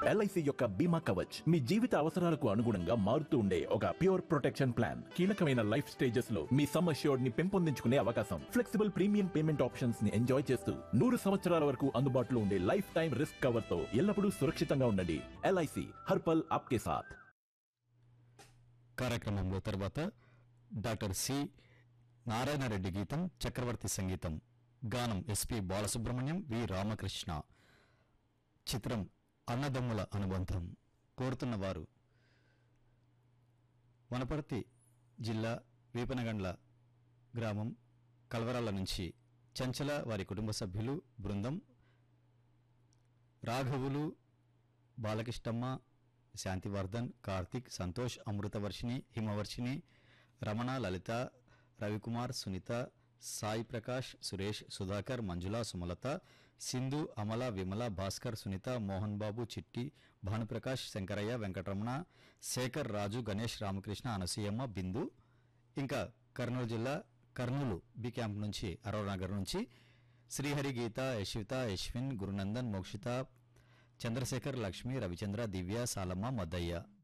LIC యొక్క బీమా కవచ్ మీ జీవిత అవసరాలకు అనుగుణంగా మారుతూ ఉండే ఒక ప్యూర్ ప్రొటెక్షన్ ప్లాన్ కీలకమైన లైఫ్ స్టేజెస్ లో మీ సమ్ అష్యూర్డ్ ని పెంపొందించుకునే అవకాశం ఫ్లెక్సిబుల్ ప్రీమియం పేమెంట్ ఆప్షన్స్ ని ఎంజాయ్ చేస్తూ నూరు సంవత్సరాల వరకు అందుబాటులో ఉండే లైఫ్ టైం రిస్క్ కవర్ తో ఎల్లప్పుడూ సురక్షితంగా ఉండండి ఎల్ఐసి హర్పల్ ఆప్కే సాథ్ కార్యక్రమంలో తర్వాత డాక్టర్ సి నారాయణరెడ్డి గీతం చక్రవర్తి సంగీతం గానం ఎస్పి బాలసుబ్రహ్మణ్యం వి రామకృష్ణ చిత్రం అన్నదమ్ముల అనుబంధం కోరుతున్న వారు వనపర్తి జిల్లా వీపనగండ్ల గ్రామం కల్వరాల నుంచి చంచల వారి కుటుంబ సభ్యులు బృందం రాఘవులు బాలకృష్ణమ్మ శాంతివర్ధన్ కార్తిక్ సంతోష్ అమృతవర్షిణి హిమవర్షిణి రమణ లలిత రవికుమార్ సునీత సాయి ప్రకాష్ సురేష్ సుధాకర్ మంజుల సుమలత సింధు అమల విమల భాస్కర్ సునీత మోహన్ బాబు చిట్టి భానుప్రకాష్ శంకరయ్య వెంకటరమణ శేఖర్ రాజు గణేష్ రామకృష్ణ అనసూయమ్మ బిందు ఇంకా కర్నూలు జిల్లా కర్నూలు బి క్యాంప్ నుంచి అరోరా నగర్ నుంచి శ్రీహరి గీత యశ్విత యశ్విన్ గురునందన్ మోక్షిత చంద్రశేఖర్ లక్ష్మి రవిచంద్ర దివ్య సాలమ్మ మద్దయ్య